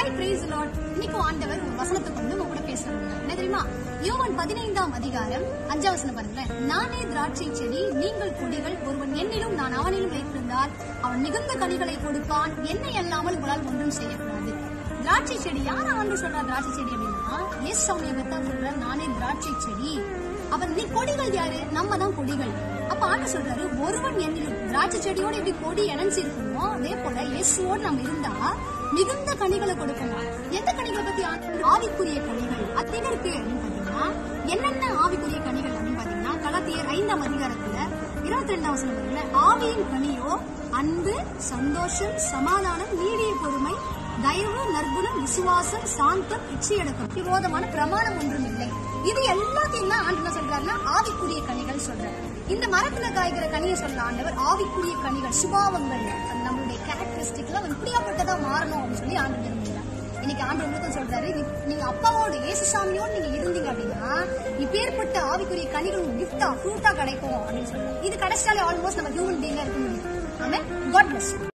hi price Lord இன்னைக்கு ஆண்டவர் ஒரு வசனத்தை கொண்டு உங்க கூட பேசுறாங்க என்ன தெரியுமா யோவான் பதினைந்தாம் அதிகாரம் அஞ்சாம் வசனம் பாருங்களேன் நானே திராட்சை செடி நீங்கள் கொடிகள் ஒருவன் என்னிலும் நான் அவனிலும் வைத்திருந்தால் அவன் மிகுந்த கனிகளை கொடுப்பான் என்னை அல்லாமல் உங்களால் ஒன்றும் செய்யக்கூடாது திராட்சை செடி யார் ஆண்டு சொல்றா திராட்சை செடி அப்படின்னா எஸ் சமயத்தான் சொல்ற நானே திராட்சை செடி அவர் நீ கொடிகள் யாரு நம்ம தான் கொடிகள் அப்ப ஆண்டு சொல்றாரு ஒருவன் என்னிலும் திராட்சை செடியோட இப்படி கொடி இணைஞ்சு இருக்குமோ அதே போல இயேசுவோடு நம்ம இருந்தா மிகுந்த கனிகளை கொடுக்கணும் எந்த கனிகளை பத்தி ஆண்டு ஆவிக்குரிய கனிகள் அத்தனை இருக்கு அப்படின்னு பாத்தீங்கன்னா என்னென்ன ஆவிக்குரிய கனிகள் அப்படின்னு பாத்தீங்கன்னா கலாத்தியர் ஐந்தாம் அதிகாரத்துல இருபத்தி ரெண்டாம் வசனம் பாருங்களேன் ஆவியின் கனியோ அன்பு சந்தோஷம் சமாதானம் நீடிய பொறுமை தயவு நற்குணம் விசுவாசம் சாந்தம் இச்சையடக்கம் விரோதமான பிரமாணம் ஒன்றும் இல்லை இது எல்லாத்தையும் தான் ஆண்டு என்ன சொல்றாருன்னா ஆவிக்குரிய கனிகள் சொல்றாரு இந்த மரத்துல காய்கிற கனியை சொல்ற ஆண்டவர் ஆவிக்குரிய கனிகள் சுபாவங்கள் அது நம்மளுடைய கேரக்டரிஸ்டிக்ல இப்படியாப்பட்டதா மாறணும் அப்படின்னு சொல்லி ஆண்டு விரும்புகிறார் இன்னைக்கு ஆண்டு உங்களுக்கு சொல்றாரு நீ- நீங்க அப்பாவோட இயேசுசாமியோடு நீங்க இருந்தீங்க அப்படின்னா இப்பேற்பட்ட ஆவிக்குரிய கனிகள் கிஃப்டா ஃப்ரூட்டா கிடைக்கும் அப்படின்னு சொல்றாரு இது கிடைச்சாலே ஆல்மோஸ்ட் நம்ம ஹியூமன் பீங்கா இருக்க முடியும் ஆமென் காட் பிளஸ்